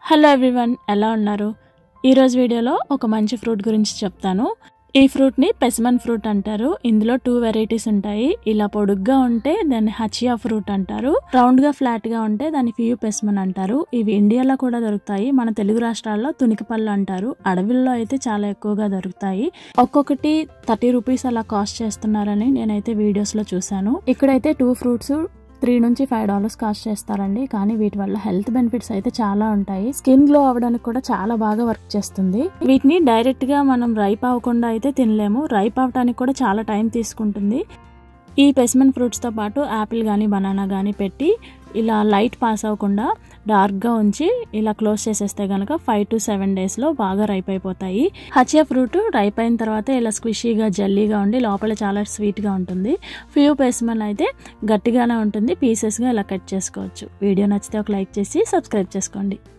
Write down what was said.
hello everyone ఎలా ఉన్నారు ఈరోజు వీడియోలో ఒక మంచి ఫ్రూట్ గురించి చెప్తాను ఈ ఫ్రూట్ని పెసమన్ ఫ్రూట్ అంటారు ఇందులో టూ వెరైటీస్ ఉంటాయి ఇలా పొడుగ్గా ఉంటే దాన్ని హచియా ఫ్రూట్ అంటారు రౌండ్గా ఫ్లాట్గా ఉంటే దాన్ని ఫియూ పెసమన్ అంటారు ఇవి ఇండియాలో కూడా దొరుకుతాయి మన తెలుగు రాష్ట్రాల్లో తునికిపళ్ళు అంటారు అడవుల్లో అయితే చాలా ఎక్కువగా దొరుకుతాయి ఒక్కొక్కటి థర్టీ రూపీస్ అలా కాస్ట్ చేస్తున్నారని నేనైతే వీడియోస్లో చూశాను ఇక్కడైతే టూ ఫ్రూట్స్ త్రీ నుంచి ఫైవ్ డాలర్స్ కాస్ట్ చేస్తారండి కానీ వీటి వల్ల హెల్త్ బెనిఫిట్స్ అయితే చాలా ఉంటాయి స్కిన్ గ్లో అవ్వడానికి కూడా చాలా బాగా వర్క్ చేస్తుంది వీటిని డైరెక్ట్ గా మనం రైప్ అవ్వకుండా అయితే తినలేము రైప్ అవ్వడానికి కూడా చాలా టైం తీసుకుంటుంది ఈ పెస్మన్ ఫ్రూట్స్తో పాటు యాపిల్ కానీ బనానా కానీ పెట్టి ఇలా లైట్ పాస్ అవ్వకుండా డార్క్గా ఉంచి ఇలా క్లోజ్ చేసేస్తే కనుక ఫైవ్ టు సెవెన్ డేస్లో బాగా రైప్ అయిపోతాయి హచియా ఫ్రూట్ రైప్ అయిన తర్వాత ఇలా స్క్విషీగా జల్లీగా ఉండి లోపల చాలా స్వీట్గా ఉంటుంది ఫ్యూ పెస్మన్ అయితే గట్టిగానే ఉంటుంది పీసెస్గా ఇలా కట్ చేసుకోవచ్చు వీడియో నచ్చితే ఒక లైక్ చేసి సబ్స్క్రైబ్ చేసుకోండి